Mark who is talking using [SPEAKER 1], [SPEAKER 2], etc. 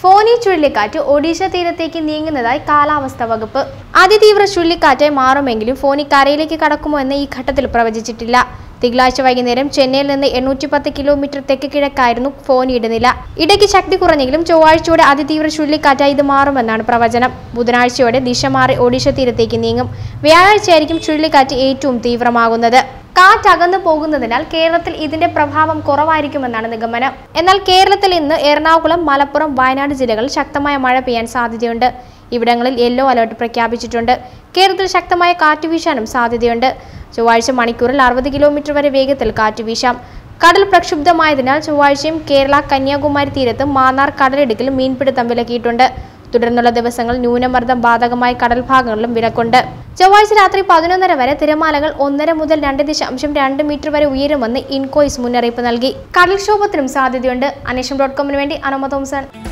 [SPEAKER 1] ഫോനി ചുഴലിക്കാറ്റ് ഒഡീഷ തീരത്തേക്ക് നീങ്ങുന്നതായി കാലാവസ്ഥാ വകുപ്പ് അതിതീവ്ര ചുഴലിക്കാറ്റായി മാറുമെങ്കിലും ഫോനി കരയിലേക്ക് കടക്കുമോ എന്ന് ഈ ഘട്ടത്തിൽ പ്രവചിച്ചിട്ടില്ല തിങ്കളാഴ്ച വൈകുന്നേരം ചെന്നൈയിൽ നിന്ന് എണ്ണൂറ്റി പത്ത് കിലോമീറ്റർ തെക്ക് കിഴക്കായിരുന്നു ഫോനിയുടെ നില ഇടയ്ക്ക് ശക്തി കുറഞ്ഞെങ്കിലും ചൊവ്വാഴ്ചയോടെ അതിതീവ്ര ചുഴലിക്കാറ്റായി ഇത് മാറുമെന്നാണ് പ്രവചനം ബുധനാഴ്ചയോടെ ദിശ മാറി ഒഡീഷ തീരത്തേക്ക് നീങ്ങും വ്യാഴാഴ്ചയായിരിക്കും ചുഴലിക്കാറ്റ് ഏറ്റവും തീവ്രമാകുന്നത് കാറ്റ് അകന്നു പോകുന്നതിനാൽ കേരളത്തിൽ ഇതിന്റെ പ്രഭാവം കുറവായിരിക്കുമെന്നാണ് നിഗമനം എന്നാൽ കേരളത്തിൽ ഇന്ന് എറണാകുളം മലപ്പുറം വയനാട് ജില്ലകളിൽ ശക്തമായ മഴ പെയ്യാൻ സാധ്യതയുണ്ട് ഇവിടങ്ങളിൽ യെല്ലോ അലർട്ട് പ്രഖ്യാപിച്ചിട്ടുണ്ട് കേരളത്തിൽ ശക്തമായ കാറ്റ് വീശാനും സാധ്യതയുണ്ട് ചൊവ്വാഴ്ച മണിക്കൂറിൽ അറുപത് കിലോമീറ്റർ വരെ വേഗത്തിൽ കാറ്റ് വീശാം കടൽ പ്രക്ഷുബ്ധമായതിനാൽ ചൊവ്വാഴ്ചയും കേരള കന്യാകുമാരി തീരത്ത് മാന്നാർ കടലിടുക്കിൽ മീൻപിടുത്തം വിലക്കിയിട്ടുണ്ട് തുടർന്നുള്ള ദിവസങ്ങൾ ന്യൂനമർദ്ദം ബാധകമായ കടൽ ഭാഗങ്ങളിലും വിലക്കുണ്ട് ചൊവ്വാഴ്ച രാത്രി പതിനൊന്നര വരെ തിരമാലകൾ ഒന്നര മുതൽ രണ്ട് ദശാംശം രണ്ട് മീറ്റർ വരെ ഉയരുമെന്ന് ഇൻകോയ്സ് മുന്നറിയിപ്പ് നൽകി കടൽക്ഷോഭത്തിനും സാധ്യതയുണ്ട് അന്വേഷണം ഡോട്ട് കോമിന് വേണ്ടി അനുമ തോമസൺ